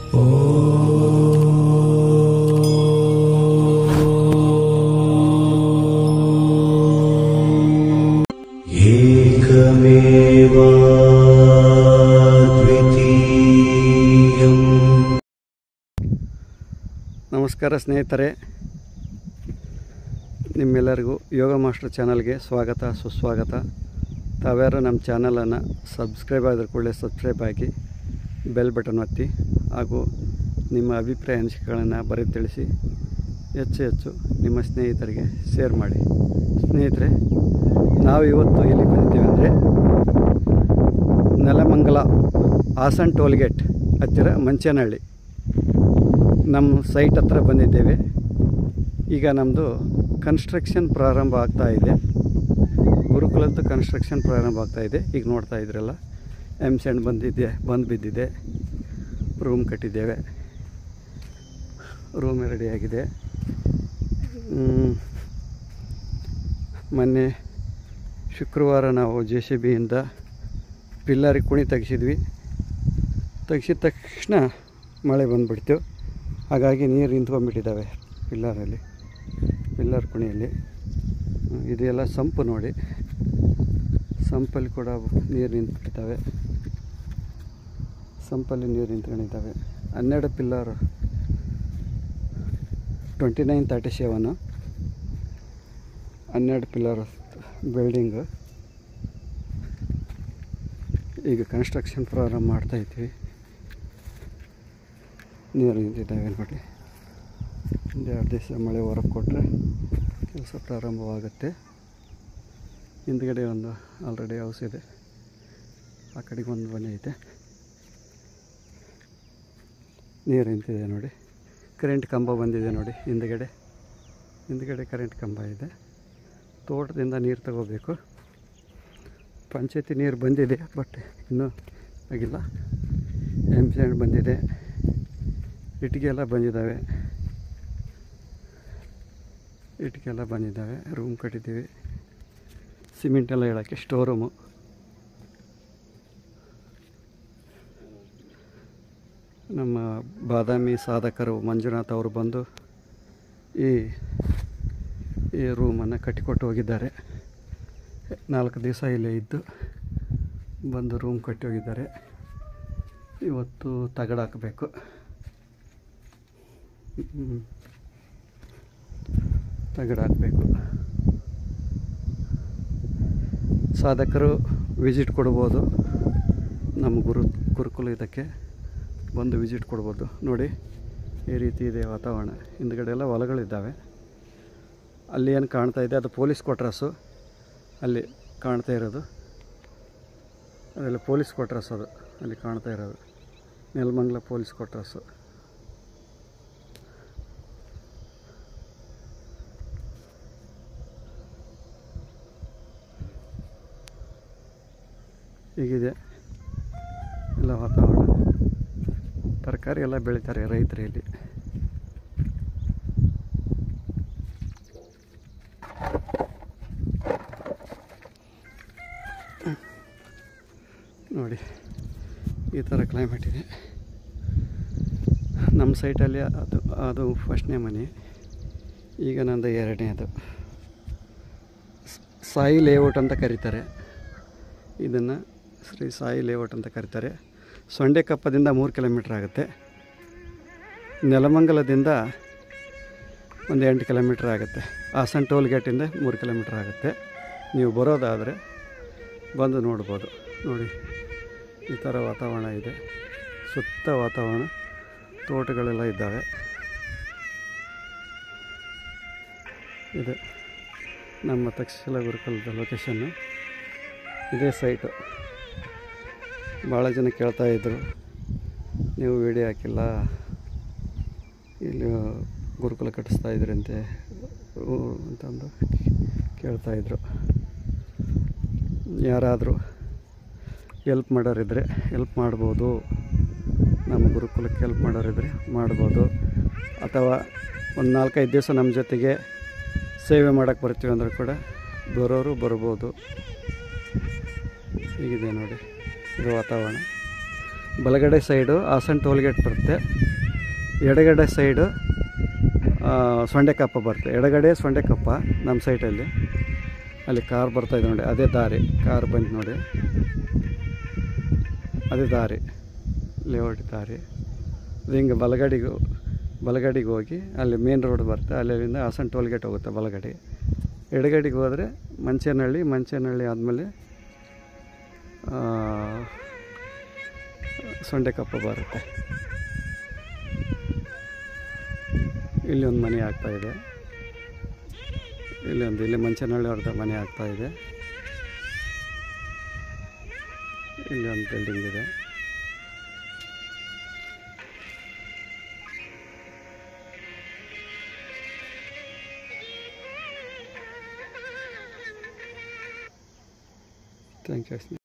एकमेवाद्वितीयम् ನಮಸ್ಕಾರ ಸ್ನೇಹಿತರೆ ನಿಮ್ಮೆಲ್ಲರಿಗೂ ಯೋಗ ಮಾಸ್ಟರ್ ಚಾನಲ್ಗೆ ಸ್ವಾಗತ ಸುಸ್ವಾಗತ ತಾವ್ಯಾರು ನಮ್ಮ ಚಾನಲನ್ನು ಸಬ್ಸ್ಕ್ರೈಬ್ ಆದ ಕೂಡಲೇ ಸಬ್ಸ್ಕ್ರೈಬ್ ಆಗಿ ಬೆಲ್ ಬಟನ್ ಒತ್ತಿ ಹಾಗೂ ನಿಮ್ಮ ಅಭಿಪ್ರಾಯ ಅನಿಸಿಕೆಗಳನ್ನು ಬರೆದು ತಿಳಿಸಿ ಹೆಚ್ಚು ಹೆಚ್ಚು ನಿಮ್ಮ ಸ್ನೇಹಿತರಿಗೆ ಶೇರ್ ಮಾಡಿ ಸ್ನೇಹಿತರೆ ನಾವು ಇವತ್ತು ಎಲ್ಲಿ ಬಂದಿದ್ದೇವೆ ಅಂದರೆ ನೆಲಮಂಗಲ ಹಾಸನ್ ಟೋಲ್ಗೇಟ್ ಹತ್ತಿರ ಮಂಚೇನಹಳ್ಳಿ ನಮ್ಮ ಸೈಟ್ ಹತ್ರ ಬಂದಿದ್ದೇವೆ ಈಗ ನಮ್ಮದು ಕನ್ಸ್ಟ್ರಕ್ಷನ್ ಪ್ರಾರಂಭ ಆಗ್ತಾ ಇದೆ ಗುರುಕುಲದ್ದು ಕನ್ಸ್ಟ್ರಕ್ಷನ್ ಪ್ರಾರಂಭ ಆಗ್ತಾ ಇದೆ ಈಗ ನೋಡ್ತಾ ಇದ್ರಲ್ಲ ಎಮ್ ಸೆಂಡ್ ಬಂದಿದೆ ಬಂದು ಬಿದ್ದಿದೆ ರೂಮ್ ಕಟ್ಟಿದ್ದೇವೆ ರೂಮ್ ರೆಡಿಯಾಗಿದೆ ಹ್ಮ್. ಮೊನ್ನೆ ಶುಕ್ರವಾರ ನಾವು ಜೆ ಸಿ ಬಿಯಿಂದ ಪಿಲ್ಲರಿ ಕುಣಿ ತೆಗೆಸಿದ್ವಿ ತೆಗ್ಸಿದ ತಕ್ಷಣ ಮಳೆ ಬಂದುಬಿಡ್ತು ಹಾಗಾಗಿ ನೀರು ನಿಂತ್ಕೊಂಡ್ಬಿಟ್ಟಿದ್ದಾವೆ ಪಿಲ್ಲರಲ್ಲಿ ಪಿಲ್ಲರ್ ಕುಣಿಯಲ್ಲಿ ಹ್ಮ್, ಇದೆಲ್ಲ ಸಂಪು ನೋಡಿ ಸಂಪಲ್ಲಿ ಕೂಡ ನೀರು ನಿಂತ್ಬಿಟ್ಟಿದ್ದಾವೆ ಸಂಪಲ್ಲಿ ನೀರು ನಿಂತ್ಕೊಂಡಿದ್ದಾವೆ ಹನ್ನೆರಡು pillar twenty nine thirty seven ಹನ್ನೆರಡು ಪಿಲ್ಲರ್ ಬಿಲ್ಡಿಂಗು ಈಗ ಕನ್ಸ್ಟ್ರಕ್ಷನ್ ಪ್ರಾರಂಭ ಮಾಡ್ತಾ ಇದ್ವಿ ನೀರು ನಿಂತಿದ್ದಾವೆ ನೋಡಿ ಒಂದು ಎರಡು ದಿವಸ ಮಳೆ ಹೊರಗೆ ಕೊಟ್ಟರೆ ಕೆಲಸ ಪ್ರಾರಂಭವಾಗುತ್ತೆ ಹಿಂದ್ಗಡೆ ಒಂದು ಆಲ್ರೆಡಿ ಹೌಸ್ ಇದೆ ಆ ಕಡೆಗೆ ಒಂದು ಮನೆ ಐತೆ ನೀರು ನಿಂತಿದೆ ನೋಡಿ ಕರೆಂಟ್ ಕಂಬ ಬಂದಿದೆ ನೋಡಿ ಹಿಂದ್ಗಡೆ ಹಿಂದ್ಗಡೆ ಕರೆಂಟ್ ಕಂಬ ಇದೆ ತೋಟದಿಂದ ನೀರು ತಗೋಬೇಕು ಪಂಚಾಯತಿ ನೀರು ಬಂದಿದೆ ಬಟ್ ಇನ್ನೂ ಆಗಿಲ್ಲ ಎಮ್ ಸ್ಯಾಂಡ್ ಬಂದಿದೆ ಇಟ್ಟಿಗೆ ಎಲ್ಲ ಬಂದಿದ್ದಾವೆ ಇಟ್ಟಿಗೆ ಎಲ್ಲ ಬಂದಿದ್ದಾವೆ ರೂಮ್ ಕಟ್ಟಿದ್ದೀವಿ ಸಿಮೆಂಟ್ ಎಲ್ಲ ಹೇಳೋಕ್ಕೆ ಸ್ಟೋರ್ ರೂಮು ನಮ್ಮ ಬಾದಾಮಿ ಸಾಧಕರು ಮಂಜುನಾಥ್ ಅವರು ಬಂದು ಈ ಈ ರೂಮನ್ನು ಕಟ್ಟಿಕೊಟ್ಟು ಹೋಗಿದ್ದಾರೆ ನಾಲ್ಕು ದಿವಸ ಇಲ್ಲೇ ಇದ್ದು ಬಂದು ರೂಮ್ ಕಟ್ಟಿ ಹೋಗಿದ್ದಾರೆ ಇವತ್ತು ತಗಡು ಹಾಕಬೇಕು ಹ್ಮ್. ತಗಡು ಹಾಕಬೇಕು ಸಾಧಕರು ವಿಸಿಟ್ ಕೊಡ್ಬೋದು ನಮ್ಮ ಗುರು ಗುರುಕುಲ ಇದಕ್ಕೆ ಬಂದು ವಿಸಿಟ್ ಕೊಡ್ಬೋದು ನೋಡಿ ಈ ರೀತಿ ಇದೆ ವಾತಾವರಣ ಹಿಂದ್ಗಡೆ ಎಲ್ಲ ಹೊಲಗಳಿದ್ದಾವೆ ಅಲ್ಲಿ ಏನು ಕಾಣ್ತಾ ಇದೆ ಅದು ಪೊಲೀಸ್ ಕ್ವಾರ್ಟರ್ಸು ಅಲ್ಲಿ ಕಾಣ್ತಾ ಇರೋದು ಅದೆಲ್ಲ ಪೊಲೀಸ್ ಕ್ವಾರ್ಟರ್ಸ್ ಅದು ಅಲ್ಲಿ ಕಾಣ್ತಾ ಇರೋದು ನೆಲಮಂಗಲ ಪೊಲೀಸ್ ಕ್ವಾರ್ಟರ್ಸು ಹೀಗಿದೆ ಎಲ್ಲ ವಾತಾವರಣ ತರಕಾರಿ ಎಲ್ಲ ಬೆಳೀತಾರೆ ರೈತರು ಇಲ್ಲಿ ನೋಡಿ ಈ ಥರ ಕ್ಲೈಮೇಟ್ ಇದೆ ನಮ್ಮ ಸೈಟಲ್ಲಿ ಅದು ಅದು ಫಸ್ಟ್ನೇ ಮನೆ ಈಗ ನಂದು ಎರಡನೇದು ಸ್- ಸಾಯಿ ಲೇಔಟ್ ಅಂತ ಕರೀತಾರೆ ಇದನ್ನು ಶ್ರೀ ಸಾಯಿ ಲೇಔಟ್ ಅಂತ ಕರೀತಾರೆ ಸೊಂಡೆಕಪ್ಪದಿಂದ ಮೂರು ಕಿಲೋಮೀಟ್ರ್ ಆಗುತ್ತೆ ನೆಲಮಂಗಲದಿಂದ ಒಂದು ಎಂಟು ಕಿಲೋಮೀಟ್ರ್ ಆಗುತ್ತೆ ಹಾಸನ್ ಟೋಲ್ ಗೇಟಿಂದ ಮೂರು ಕಿಲೋಮೀಟ್ರ್ ಆಗುತ್ತೆ ನೀವು ಬರೋದಾದರೆ ಬಂದು ನೋಡ್ಬೋದು ನೋಡಿ ಈ ಥರ ವಾತಾವರಣ ಇದೆ ಸುತ್ತ ವಾತಾವರಣ ತೋಟಗಳೆಲ್ಲ ಇದ್ದಾವೆ ಇದೆ ನಮ್ಮ ತಕ್ಷಶಿಲ ಗುರುಕುಲದ ಲೊಕೇಶನ್ನು ಇದೇ ಸೈಟು ಭಾಳ ಜನ ಕೇಳ್ತಾ ಇದ್ದರು ನೀವು ವಿಡಿಯೋ ಹಾಕಿಲ್ಲ ಇಲ್ಲಿ ಗುರುಕುಲ ಕಟ್ಟಿಸ್ತಾ ಇದ್ರಂತೆ ಊ ಅಂತಂದು ಕೇಳ್ತಾಯಿದ್ರು ಯಾರಾದರೂ ಎಲ್ಪ್ ಮಾಡೋರಿದ್ದರೆ ಎಲ್ಪ್ ಮಾಡ್ಬೋದು ನಮ್ಮ ಗುರುಕುಲಕ್ಕೆ ಹೆಲ್ಪ್ ಮಾಡೋರಿದ್ದರೆ ಮಾಡ್ಬೋದು ಅಥವಾ ಒಂದು ನಾಲ್ಕೈದು ದಿವಸ ನಮ್ಮ ಜೊತೆಗೆ ಸೇವೆ ಮಾಡೋಕ್ಕೆ ಬರ್ತೀವಿ ಅಂದ್ರೆ ಕೂಡ ಬರೋರು ಬರ್ಬೋದು ಹೀಗಿದೆ ನೋಡಿ ಇದು ವಾತಾವರಣ ಬಲಗಡೆ ಸೈಡು ಹಾಸನ್ ಟೋಲ್ಗೇಟ್ ಬರುತ್ತೆ ಎಡಗಡೆ ಸೈಡು ಆ, ಸೊಂಡೆಕಪ್ಪ ಬರುತ್ತೆ ಎಡಗಡೆ ಸೊಂಡೆಕಪ್ಪ ನಮ್ಮ ಸೈಟಲ್ಲಿ ಅಲ್ಲಿ ಕಾರ್ ಬರ್ತಾ ಇದೆ ನೋಡಿ ಅದೇ ದಾರಿ ಕಾರ್ ಬಂತು ನೋಡಿ ಅದೇ ದಾರಿ ಲೇಔಟ್ ದಾರಿ ಅದು ಹಿಂಗೆ ಬಲಗಡೆಗೆ ಬಲಗಡೆಗೆ ಹೋಗಿ ಅಲ್ಲಿ ಮೇನ್ ರೋಡ್ ಬರುತ್ತೆ ಅಲ್ಲಿಂದ ಹಾಸನ್ ಟೋಲ್ಗೇಟ್ ಹೋಗುತ್ತೆ ಬಲಗಡೆ ಎಡಗಡೆಗೆ ಹೋದರೆ ಮಂಚೇನಹಳ್ಳಿ ಮಂಚೇನಹಳ್ಳಿ ಆದಮೇಲೆ ಸೊಂಡೆಕಪ್ಪ ಬರುತ್ತೆ ಇಲ್ಲಿ ಒಂದು ಮನೆ ಆಗ್ತಾ ಇದೆ ಇಲ್ಲಿ ಒಂದು ಇಲ್ಲಿ ಮಂಚನಹಳ್ಳಿ ಅವ್ರದ್ದು ಮನೆ ಆಗ್ತಾ ಇದೆ ಇಲ್ಲಿ ಒಂದು ಬಿಲ್ಡಿಂಗ್ ಇದೆ ಥ್ಯಾಂಕ್ ಯು